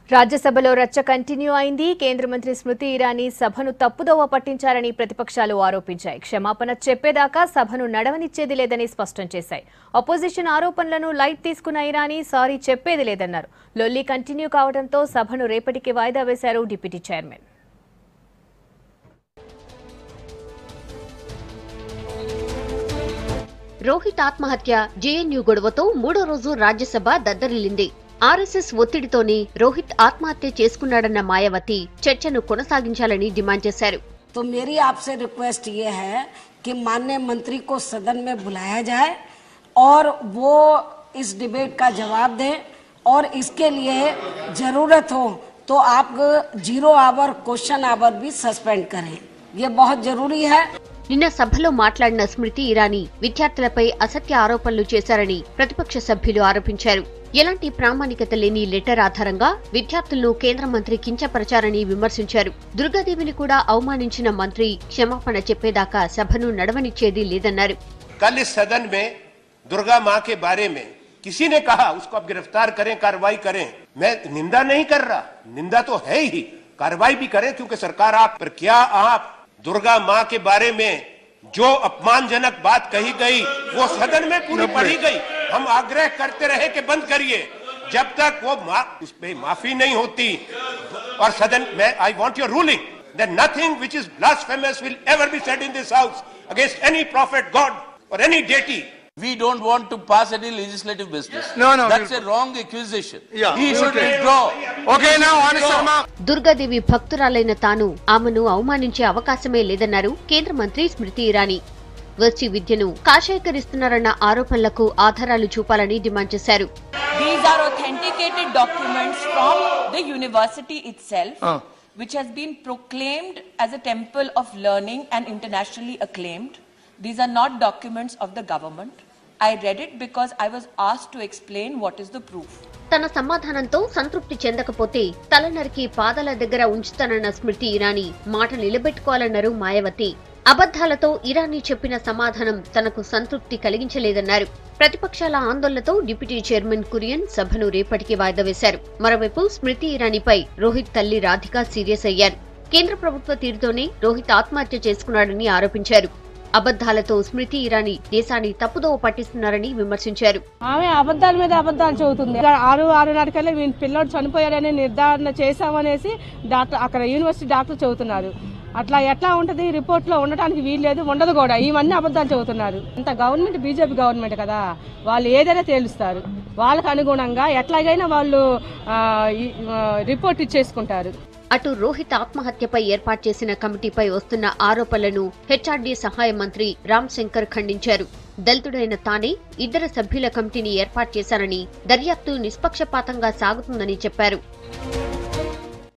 రాజ్యసభలో రచ్చ కంటిన్యూ అయింది కేంద్ర మంత్రి స్మృతి ఇరానీ సభను తప్పుదోవ పట్టించారని ప్రతిపక్షాలు ఆరోపించాయి క్షమాపణ చెప్పేదాకా సభను నడవనిచ్చేది లేదని స్పష్టం చేశాయి అపోజిషన్ ఆరోపణలను లైట్ తీసుకున్న ఇరానీ సారీ చెప్పేది లేదన్నారు లొల్లి కంటిన్యూ కావడంతో సభను రేపటికి వాయిదా వేశారు డిప్యూటీ చైర్మన్ రోహిత్ ఆత్మహత్య జేఎన్యూ గొడవతో మూడో రోజు రాజ్యసభ దద్దరిల్లింది ఆర్ఎస్ఎస్ ఒత్తిడితోనే రోహిత్ ఆత్మహత్య చేసుకున్నాడన్న మాయావతి చర్చను కొనసాగించాలని డిమాండ్ చేశారు तो मेरी आपसे रिक्वेस्ट ये है कि माननीय मंत्री को सदन में बुलाया जाए और वो इस डिबेट का जवाब दें और इसके लिए जरूरत हो तो आप जीरो आवर क्वेश्चन आवर भी सस्पेंड करें ये बहुत जरूरी है నిన్న సభలో మాట్లాడిన స్మృతి ఇరానీ విద్యార్థులపై అసత్య ఆరోపణలు చేశారని ప్రతిపక్ష సభ్యులు ఆరోపించారు ఎలాంటి ప్రామాణికత లేని లెటర్ ఆధారంగా విద్యార్థులను కేంద్ర మంత్రి కించపరచారని విమర్శించారు దుర్గాదేవిని కూడా అవమానించిన మంత్రి క్షమాపణ చెప్పేదాకా సభను నడవనిచ్చేది లేదన్నారు कल इस सदन में दुर्गा माँ के बारे में किसी ने कहा उसको आप गिरफ्तार करें कार्रवाई करें मैं निंदा नहीं कर रहा निंदा तो है ही कार्रवाई भी करें क्योंकि सरकार आप पर क्या आप दुर्गा माँ के बारे में जो अपमानजनक बात कही गई वो सदन में पूरी पढ़ी गई हम आग्रह करते रहे कि बंद करिए जब तक वो मा, उस पे माफी नहीं होती और सदन में I want your ruling that nothing which is blasphemous will ever be said in this house against any prophet, God, or any deity. We don't want to pass any legislative business. No, no, That's we'll- a wrong accusation. Yeah, He should okay. withdraw. Okay, now, Honest Withdraw. Sharma. Durgadevi భక్తురాలైన తాను ఆమెను అవమానించే అవకాశమే లేదన్నారు కేంద్ర మంత్రి స్మృతి ఇరానీ వచ్చి విద్యను కాషాయకరిస్తున్నారన్న ఆరోపణలకు ఆధారాలు చూపాలని డిమాండ్ చేశారు These are authenticated documents from the university itself, which has been proclaimed as a temple of learning and internationally acclaimed. These are not documents of the government. I read it because I was asked to explain what is the proof. తన సమాధానంతో సంతృప్తి చెందకపోతే తల నరికి పాదాల దగ్గర ఉంచుతానన్న స్మృతి ఇరానీ మాట నిలబెట్టుకోవాలన్నారు మాయావతి అబద్ధాలతో ఇరానీ చెప్పిన సమాధానం తనకు సంతృప్తి కలిగించలేదన్నారు ప్రతిపక్షాల ఆందోళనతో డిప్యూటీ చైర్మన్ కురియన్ సభను రేపటికి వాయిదా వేశారు మరోవైపు స్మృతి ఇరానీపై రోహిత్ తల్లి రాధిక సీరియస్ అయ్యారు కేంద్ర ప్రభుత్వ తీరుతోనే రోహిత్ ఆత్మహత్య చేసుకున్నాడని ఆరోపించారు అబద్ధాలతో స్మృతి ఇరానీ దేశాన్ని తప్పుదోవ పట్టిస్తున్నారని విమర్శించారు ఆమె అబద్ధాల మీద అబద్ధాలు చెబుతుంది ఆరు ఆరున్నరకల్లా వీని పిల్లోడు చనిపోయాడని నిర్ధారణ చేశామనేసి డాక్టర్ అక్కడ యూనివర్సిటీ డాక్టర్ చెబుతున్నారు అట్లా ఎట్లా ఉంటది రిపోర్ట్ లో ఉండటానికి వీల్లేదు ఉండదు కూడా ఇవన్నీ అబద్ధాలు చెబుతున్నారు అంత గవర్నమెంట్ బీజేపీ గవర్నమెంట్ కదా వాళ్ళు ఏదైనా తేలుస్తారు వాళ్ళకు అనుగుణంగా ఎట్లాగైనా వాళ్ళు ఆ, ఈ, ఆ, రిపోర్ట్ ఇచ్చేసుకుంటారు అటు రోహిత్ ఆత్మహత్యపై ఏర్పాటు చేసిన కమిటీపై వస్తున్న ఆరోపణలను హెచ్ఆర్డీ సహాయ మంత్రి రామ్ శంకర్ ఖండించారు దళితుడైన తానే ఇద్దరు సభ్యుల కమిటీని ఏర్పాటు చేశారని దర్యాప్తు నిష్పక్షపాతంగా సాగుతుందని చెప్పారు